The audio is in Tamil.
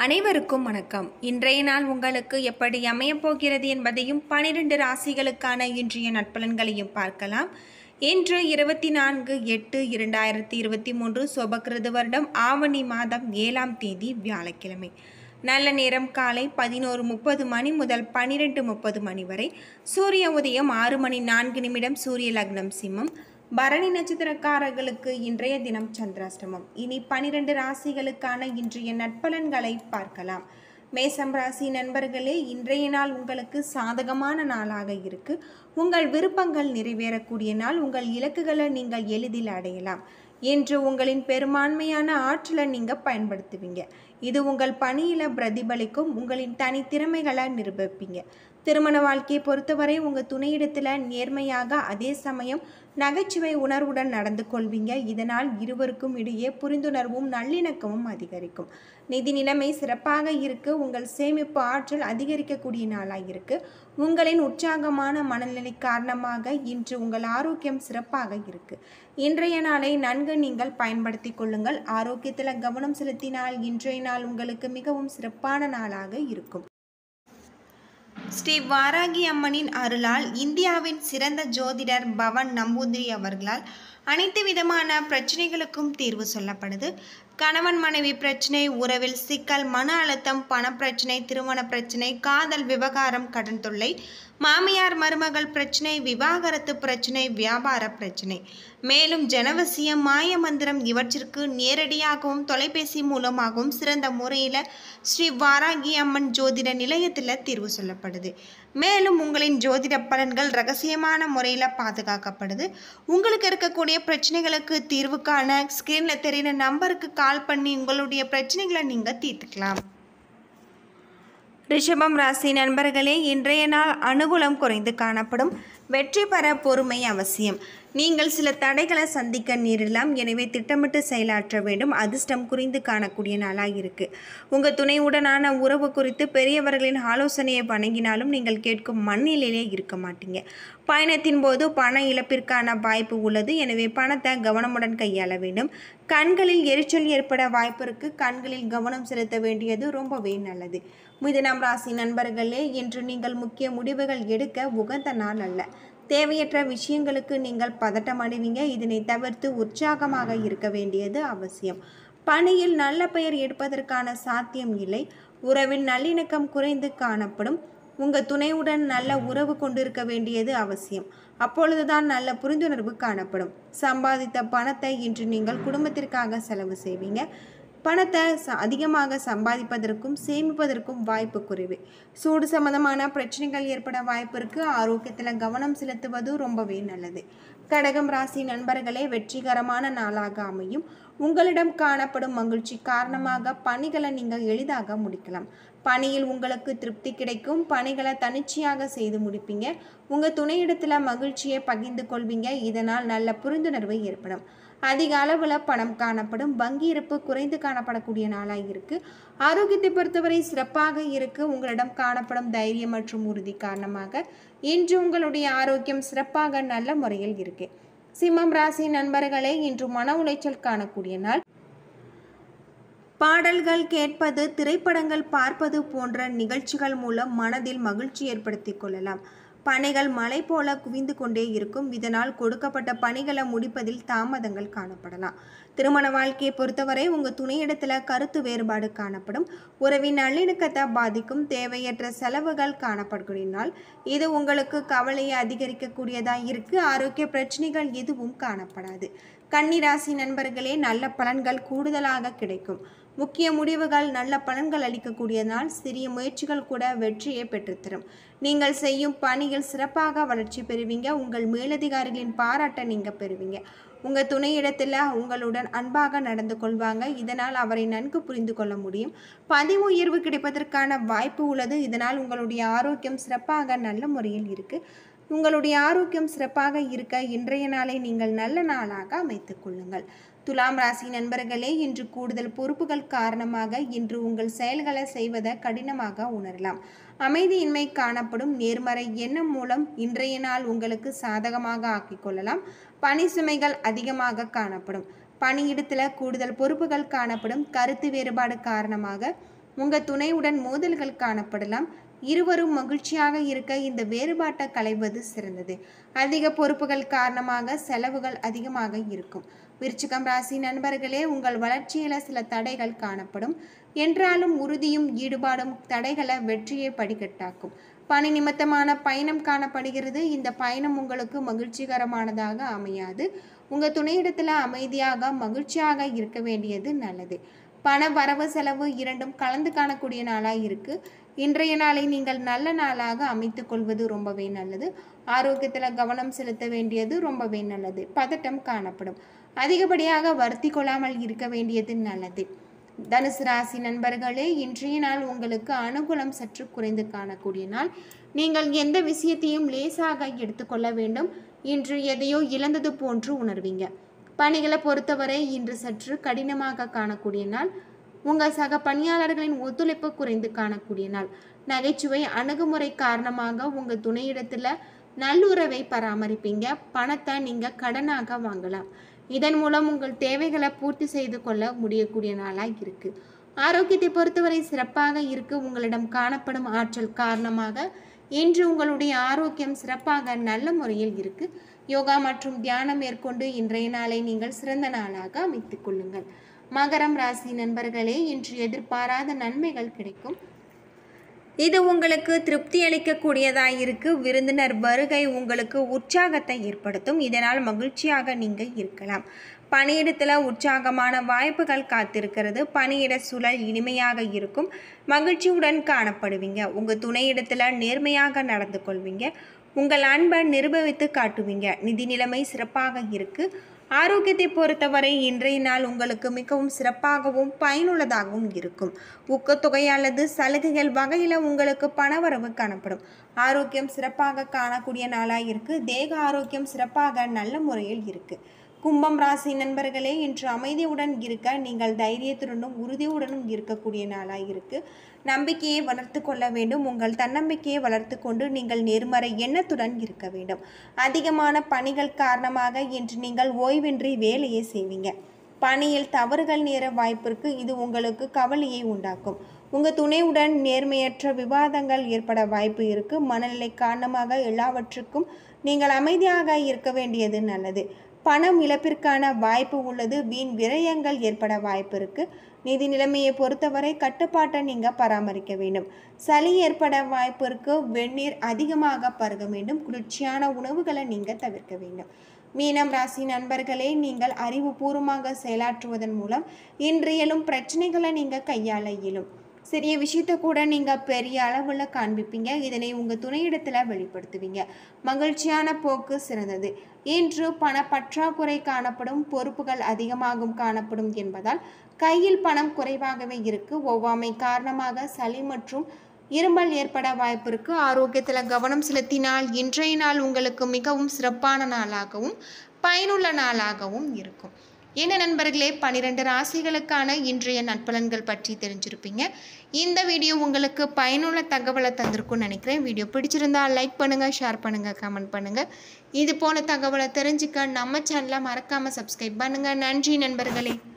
அனைவருக்கும் வணக்கம் இன்றைய நாள் உங்களுக்கு எப்படி அமையப் போகிறது என்பதையும் பனிரெண்டு ராசிகளுக்கான இன்றைய நட்பலன்களையும் பார்க்கலாம் இன்று இருபத்தி நான்கு எட்டு இரண்டாயிரத்தி இருபத்தி மூன்று சொபக்கிருது வருடம் ஆவணி மாதம் ஏழாம் தேதி வியாழக்கிழமை நல்ல நேரம் காலை பதினோரு முப்பது மணி முதல் பன்னிரெண்டு முப்பது மணி வரை சூரிய உதயம் ஆறு மணி நான்கு நிமிடம் சூரிய லக்னம் சிம்மம் பரணி நட்சத்திரக்காரர்களுக்கு இன்றைய தினம் சந்திராஷ்டமம் இனி பனிரெண்டு ராசிகளுக்கான இன்றைய நட்பலன்களை பார்க்கலாம் மேசம் ராசி நண்பர்களே இன்றைய நாள் உங்களுக்கு சாதகமான நாளாக இருக்கு உங்கள் விருப்பங்கள் நிறைவேறக்கூடிய நாள் உங்கள் இலக்குகளை நீங்கள் எளிதில் அடையலாம் இன்று உங்களின் பெரும்பான்மையான ஆற்றலை நீங்கள் பயன்படுத்துவீங்க இது உங்கள் பணியில் பிரதிபலிக்கும் உங்களின் தனித்திறமைகளை நிரூபிப்பீங்க திருமண வாழ்க்கையை பொறுத்தவரை உங்கள் துணையிடத்தில் நேர்மையாக அதே சமயம் நகைச்சுவை உணர்வுடன் நடந்து கொள்வீங்க இதனால் இருவருக்கும் இடையே புரிந்துணர்வும் நல்லிணக்கமும் அதிகரிக்கும் நிதி நிலைமை சிறப்பாக இருக்கு உங்கள் சேமிப்பு ஆற்றல் அதிகரிக்கக்கூடிய நாளாக இருக்கு உங்களின் உற்சாகமான மனநிலை காரணமாக இன்று உங்கள் ஆரோக்கியம் சிறப்பாக இருக்கு இன்றைய நாளை நன்கு நீங்கள் பயன்படுத்தி கொள்ளுங்கள் ஆரோக்கியத்தில் கவனம் செலுத்தினால் இன்றைய நாள் உங்களுக்கு மிகவும் சிறப்பான நாளாக இருக்கும் ஸ்ரீ வாராகி அம்மனின் அருளால் இந்தியாவின் சிறந்த ஜோதிடர் பவன் நம்பூதிரி அவர்களால் அனைத்து விதமான பிரச்சனைகளுக்கும் தீர்வு சொல்லப்படுது கணவன் மனைவி பிரச்சனை உறவில் சிக்கல் மன அழுத்தம் பணப்பிரச்சனை திருமண பிரச்சனை காதல் விவகாரம் கடன் தொல்லை மாமியார் மருமகள் பிரச்சனை விவாகரத்து பிரச்சனை வியாபார பிரச்சனை மேலும் ஜனவசியம் மாயமந்திரம் இவற்றிற்கு நேரடியாகவும் தொலைபேசி மூலமாகவும் சிறந்த முறையில் ஸ்ரீ வாராகி அம்மன் ஜோதிட நிலையத்தில் தீர்வு சொல்லப்படுது மேலும் உங்களின் ஜோதிட பலன்கள் ரகசியமான முறையில் பாதுகாக்கப்படுது உங்களுக்கு இருக்கக்கூடிய பிரச்சனைகளுக்கு தீர்வு காண ஸ்க்ரீனில் தெரிகிற நம்பருக்கு கால் பண்ணி உங்களுடைய பிரச்சனைகளை நீங்கள் தீர்த்துக்கலாம் ரிஷபம் ராசி நண்பர்களே இன்றைய நாள் அனுகூலம் குறைந்து காணப்படும் வெற்றி பெற பொறுமை அவசியம் நீங்கள் சில தடைகளை சந்திக்க நேரிடலாம் எனவே திட்டமிட்டு செயலாற்ற வேண்டும் அதிர்ஷ்டம் குறைந்து காணக்கூடிய நாளாக இருக்கு உங்கள் துணையுடனான உறவு குறித்து பெரியவர்களின் ஆலோசனையை வணங்கினாலும் நீங்கள் கேட்கும் மண்ணிலையிலே இருக்க மாட்டீங்க பயணத்தின் போது பண இழப்பிற்கான வாய்ப்பு உள்ளது எனவே பணத்தை கவனமுடன் கையாள வேண்டும் கண்களில் எரிச்சல் ஏற்பட வாய்ப்பு இருக்கு கண்களில் கவனம் செலுத்த வேண்டியது ரொம்பவே நல்லது மிதுனம் ராசி நண்பர்களே இன்று நீங்கள் முக்கிய முடிவுகள் எடுக்க உகந்த நாள் அல்ல தேவையற்ற விஷயங்களுக்கு நீங்கள் பதட்டம் அடைவீங்க இதனை தவிர்த்து உற்சாகமாக இருக்க வேண்டியது அவசியம் பணியில் நல்ல பெயர் எடுப்பதற்கான சாத்தியம் இல்லை உறவில் நல்லிணக்கம் குறைந்து காணப்படும் உங்கள் துணையுடன் நல்ல உறவு கொண்டிருக்க வேண்டியது அவசியம் அப்பொழுதுதான் நல்ல புரிந்துணர்வு காணப்படும் சம்பாதித்த பணத்தை இன்று நீங்கள் குடும்பத்திற்காக செலவு செய்வீங்க பணத்தை ச அதிகமாக சம்பாதிப்பதற்கும் சேமிப்பதற்கும் வாய்ப்பு குறைவு சூடு சம்பந்தமான பிரச்சனைகள் ஏற்பட வாய்ப்பு இருக்கு ஆரோக்கியத்தில் கவனம் செலுத்துவது ரொம்பவே நல்லது கடகம் ராசி நண்பர்களே வெற்றிகரமான நாளாக அமையும் உங்களிடம் காணப்படும் மகிழ்ச்சி காரணமாக பணிகளை நீங்கள் எளிதாக முடிக்கலாம் பணியில் உங்களுக்கு திருப்தி கிடைக்கும் பணிகளை தனிச்சையாக செய்து முடிப்பீங்க உங்கள் துணையிடத்தில் மகிழ்ச்சியை பகிர்ந்து கொள்வீங்க இதனால் நல்ல புரிந்துணர்வு ஏற்படும் அதிக அளவில் பணம் காணப்படும் வங்கி இருப்பு குறைந்து காணப்படக்கூடிய நாளாக இருக்கு ஆரோக்கியத்தை பொறுத்தவரை சிறப்பாக இருக்கு உங்களிடம் காணப்படும் தைரியம் மற்றும் உறுதி காரணமாக இன்று உங்களுடைய ஆரோக்கியம் சிறப்பாக நல்ல முறையில் இருக்கு சிம்மம் ராசி நண்பர்களே இன்று மன உளைச்சல் காணக்கூடிய நாள் பாடல்கள் கேட்பது திரைப்படங்கள் பார்ப்பது போன்ற நிகழ்ச்சிகள் மூலம் மனதில் மகிழ்ச்சி ஏற்படுத்தி கொள்ளலாம் பணிகள் மலை போல குவிந்து கொண்டே இருக்கும் இதனால் கொடுக்கப்பட்ட பணிகளை முடிப்பதில் தாமதங்கள் காணப்படலாம் திருமண வாழ்க்கையை பொறுத்தவரை உங்கள் துணையிடத்தில் கருத்து வேறுபாடு காணப்படும் உறவின் நல்லிணக்கத்தை பாதிக்கும் தேவையற்ற செலவுகள் காணப்படக்கூடியனால் இது உங்களுக்கு கவலையை அதிகரிக்கக்கூடியதாக இருக்கு ஆரோக்கிய பிரச்சனைகள் எதுவும் காணப்படாது கன்னிராசி நண்பர்களே நல்ல பலன்கள் கூடுதலாக கிடைக்கும் முக்கிய முடிவுகள் நல்ல பலன்கள் அளிக்கக்கூடியதனால் சிறிய முயற்சிகள் கூட வெற்றியை பெற்றுத்தரும் நீங்கள் செய்யும் பணியில் சிறப்பாக வளர்ச்சி பெறுவீங்க உங்கள் மேலதிகாரிகளின் பாராட்டை நீங்கள் பெறுவீங்க உங்கள் துணையிடத்தில் உங்களுடன் அன்பாக நடந்து கொள்வாங்க இதனால் அவரை நன்கு புரிந்து கொள்ள முடியும் பதவி உயர்வு கிடைப்பதற்கான வாய்ப்பு உள்ளது இதனால் உங்களுடைய ஆரோக்கியம் சிறப்பாக நல்ல முறையில் இருக்குது உங்களுடைய ஆரோக்கியம் சிறப்பாக இருக்க இன்றைய நாளை நீங்கள் நல்ல நாளாக அமைத்துக் கொள்ளுங்கள் துலாம் ராசி நண்பர்களே இன்று கூடுதல் பொறுப்புகள் காரணமாக இன்று உங்கள் செயல்களை செய்வதை கடினமாக உணரலாம் அமைதியின்மை காணப்படும் நேர்மறை எண்ணம் மூலம் இன்றைய நாள் உங்களுக்கு சாதகமாக ஆக்கிக் கொள்ளலாம் பணி சுமைகள் அதிகமாக காணப்படும் பணியிடத்தில் கூடுதல் பொறுப்புகள் காணப்படும் கருத்து வேறுபாடு காரணமாக உங்கள் துணையுடன் மோதல்கள் காணப்படலாம் இருவரும் மகிழ்ச்சியாக இருக்க இந்த வேறுபாட்டை களைவது சிறந்தது அதிக பொறுப்புகள் காரணமாக செலவுகள் அதிகமாக இருக்கும் விருச்சிகம் ராசி நண்பர்களே உங்கள் வளர்ச்சியில சில தடைகள் காணப்படும் என்றாலும் உறுதியும் ஈடுபாடும் தடைகளை வெற்றியை படிக்கட்டாக்கும் பணி நிமித்தமான பயணம் காணப்படுகிறது இந்த பயணம் உங்களுக்கு மகிழ்ச்சிகரமானதாக அமையாது உங்கள் துணையிடத்தில் அமைதியாக மகிழ்ச்சியாக இருக்க வேண்டியது நல்லது பண வரவு செலவு இரண்டும் கலந்து காணக்கூடிய நாளாக இருக்குது இன்றைய நாளை நீங்கள் நல்ல நாளாக அமைத்துக் கொள்வது ரொம்பவே நல்லது ஆரோக்கியத்தில் கவனம் செலுத்த வேண்டியது ரொம்பவே நல்லது பதட்டம் காணப்படும் அதிகப்படியாக வருத்தி கொள்ளாமல் இருக்க வேண்டியது நல்லது தனுசு ராசி நண்பர்களே இன்றைய நாள் உங்களுக்கு அனுகூலம் சற்று குறைந்து காணக்கூடிய நாள் நீங்கள் எந்த விஷயத்தையும் லேசாக எடுத்துக்கொள்ள வேண்டும் இன்று எதையோ இழந்தது போன்று உணர்வீங்க பணிகளை பொறுத்தவரை இன்று சற்று கடினமாக காணக்கூடிய நாள் உங்கள் சக பணியாளர்களின் ஒத்துழைப்பு குறைந்து காணக்கூடிய நாள் நகைச்சுவை அணுகுமுறை காரணமாக உங்கள் துணையிடத்தில் நல்லுறவை பராமரிப்பீங்க பணத்தை நீங்கள் கடனாக வாங்கலாம் இதன் மூலம் உங்கள் தேவைகளை பூர்த்தி செய்து கொள்ள முடியக்கூடிய நாளாக இருக்கு ஆரோக்கியத்தை பொறுத்தவரை சிறப்பாக இருக்கு உங்களிடம் காணப்படும் ஆற்றல் காரணமாக இன்று உங்களுடைய ஆரோக்கியம் சிறப்பாக நல்ல முறையில் இருக்கு யோகா மற்றும் தியானம் மேற்கொண்டு இன்றைய நாளை நீங்கள் சிறந்த நாளாக அமைத்துக் கொள்ளுங்கள் மகரம் ராசி நண்பர்களே இன்று எதிர்பாராத நன்மைகள் கிடைக்கும் இது உங்களுக்கு திருப்தி அளிக்கக்கூடியதாக இருக்கு விருந்தினர் வருகை உங்களுக்கு உற்சாகத்தை ஏற்படுத்தும் இதனால் மகிழ்ச்சியாக நீங்கள் இருக்கலாம் பணியிடத்தில் உற்சாகமான வாய்ப்புகள் காத்திருக்கிறது பணியிட சூழல் இனிமையாக இருக்கும் மகிழ்ச்சியுடன் காணப்படுவீங்க உங்கள் துணையிடத்தில் நேர்மையாக நடந்து கொள்வீங்க உங்கள் அன்பை நிரூபித்து காட்டுவீங்க நிதி நிலைமை சிறப்பாக இருக்குது ஆரோக்கியத்தை பொறுத்தவரை இன்றைய நாள் உங்களுக்கு மிகவும் சிறப்பாகவும் பயனுள்ளதாகவும் இருக்கும் ஊக்கத்தொகை அல்லது சலுகைகள் வகையில் உங்களுக்கு பணவரவு காணப்படும் ஆரோக்கியம் சிறப்பாக காணக்கூடிய நாளாக இருக்கு தேக ஆரோக்கியம் சிறப்பாக நல்ல முறையில் இருக்கு கும்பம் ராசி நண்பர்களே இன்று அமைதியுடன் இருக்க நீங்கள் தைரியத்துடனும் உறுதியுடனும் இருக்கக்கூடிய நாளாக இருக்கு நம்பிக்கையை வளர்த்து கொள்ள வேண்டும் உங்கள் தன்னம்பிக்கையை வளர்த்து கொண்டு நீங்கள் நேர்மறை எண்ணத்துடன் இருக்க வேண்டும் அதிகமான பணிகள் காரணமாக இன்று நீங்கள் ஓய்வின்றி வேலையை செய்வீங்க பணியில் தவறுகள் நேர வாய்ப்பிற்கு இது உங்களுக்கு கவலையை உண்டாக்கும் உங்கள் துணையுடன் நேர்மையற்ற விவாதங்கள் ஏற்பட வாய்ப்பு இருக்கு மனநிலை காரணமாக எல்லாவற்றுக்கும் நீங்கள் அமைதியாக இருக்க வேண்டியது நல்லது பணம் இழப்பிற்கான வாய்ப்பு உள்ளது வீண் விரயங்கள் ஏற்பட வாய்ப்பு இருக்கு நிதி நிலைமையை பொறுத்தவரை கட்டுப்பாட்டை நீங்கள் பராமரிக்க வேண்டும் சளி ஏற்பட வாய்ப்பு இருக்கு வெந்நீர் அதிகமாக பருக வேண்டும் குளிர்ச்சியான உணவுகளை நீங்கள் தவிர்க்க வேண்டும் மீனம் ராசி நண்பர்களே நீங்கள் அறிவுபூர்வமாக செயலாற்றுவதன் மூலம் இன்றையலும் பிரச்சனைகளை நீங்கள் கையாள இயலும் சிறிய விஷயத்தை கூட நீங்கள் பெரிய அளவில் காண்பிப்பீங்க இதனை உங்கள் துணையிடத்தில் வெளிப்படுத்துவீங்க மகிழ்ச்சியான போக்கு சிறந்தது இன்று பண பற்றாக்குறை காணப்படும் பொறுப்புகள் அதிகமாகும் காணப்படும் என்பதால் கையில் பணம் குறைவாகவே இருக்கு ஒவ்வாமை காரணமாக சளி மற்றும் இருமல் ஏற்பட வாய்ப்பு இருக்கு ஆரோக்கியத்தில் கவனம் செலுத்தினால் இன்றைய நாள் உங்களுக்கு மிகவும் சிறப்பான நாளாகவும் பயனுள்ள நாளாகவும் இருக்கும் என்ன நண்பர்களே பன்னிரெண்டு ராசிகளுக்கான இன்றைய நட்பலன்கள் பற்றி தெரிஞ்சிருப்பீங்க இந்த வீடியோ உங்களுக்கு பயனுள்ள தகவலை தந்திருக்கும்னு நினைக்கிறேன் வீடியோ பிடிச்சிருந்தா லைக் பண்ணுங்கள் ஷேர் பண்ணுங்கள் கமெண்ட் பண்ணுங்கள் இது போல தகவலை தெரிஞ்சுக்க நம்ம சேனலை மறக்காமல் சப்ஸ்கிரைப் பண்ணுங்கள் நன்றி நண்பர்களே